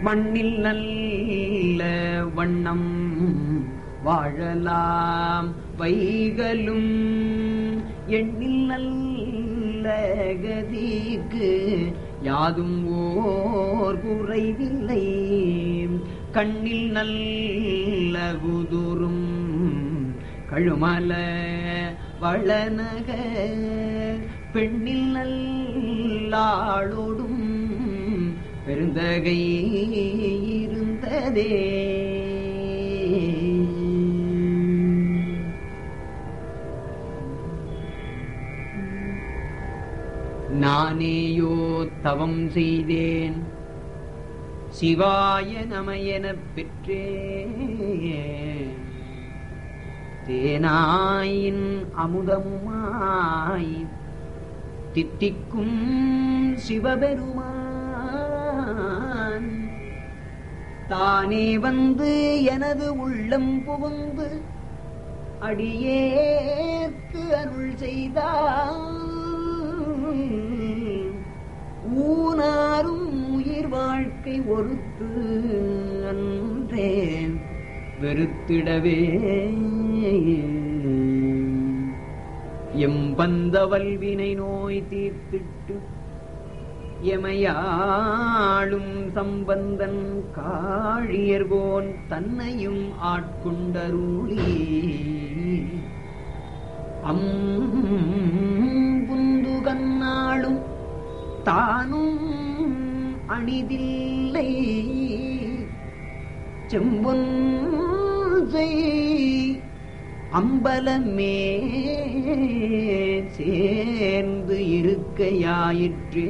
மண்ணில் நல்ல வண்ணம் வாழலாம் வைகளும் எண்ணில் நல்ல கதிக்கு யாதும் ஓர் குறைவில்லை கண்ணில் நல்ல குதுரும் கழுமல வளநக பெண்ணில் நல்லாளோடும் பெருந்தகை இருந்ததே நானேயோ தவம் செய்தேன் சிவாய நமயனப் பெற்றேன் தேனாயின் அமுதமுமாய் தித்திக்கும் சிவபெருமான் தானே வந்து எனது உள்ளம் புகுந்து அடியேற்கு அருள் செய்தார் ஊனாரும் உயிர் வாழ்க்கை ஒருத்து அன்றேன் வெறுத்திடவே எம்பந்தவல்வினை நோய் தீர்த்திட்டு எமையாளும் சம்பந்தன் காழியர்கோன் தன்னையும் ஆட்கொண்டருளி அம்புந்து கண்ணாளும் தானும் அணிதில்லை செம்பொன் அம்பலமே சேர்ந்து இருக்கையாயிற்றே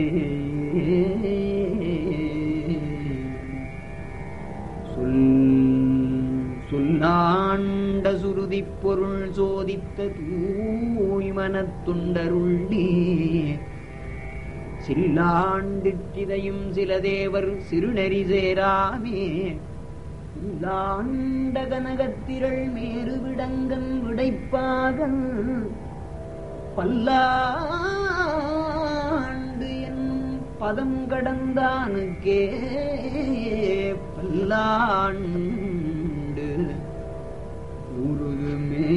சொல் சொல்லாண்ட சுருதி பொருள் சோதித்த தூய்மனத்துண்டருள்ளி சில்லாண்டிற்றிதையும் சில தேவர் சிறுநெறி சேராமே இல்லாண்ட கனகத்திரள் மேறுவிடங்கன் விடைப்பாகன் பல்லாண்டு என் பதம் கடந்தானுக்கே பல்லாண்டு உருதுமே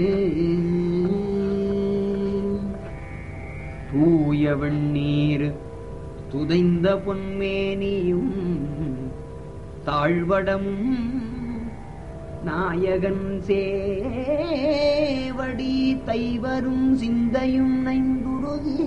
தூய வெண்ணீர் துதைந்த பொன்மேனியும் தாழ்வடமும் நாயகன் சேவடி தைவரும் சிந்தையும் நைந்துருகி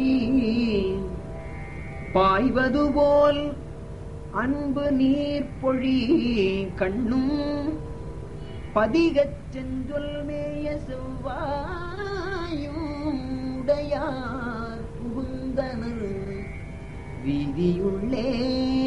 பாய்வது போல் அன்பு நீர் பொழி கண்ணும் பதிகச் செஞ்சொல் மேய செவ்வாயும் உடையார் புகுந்தனர் வீதியுள்ளே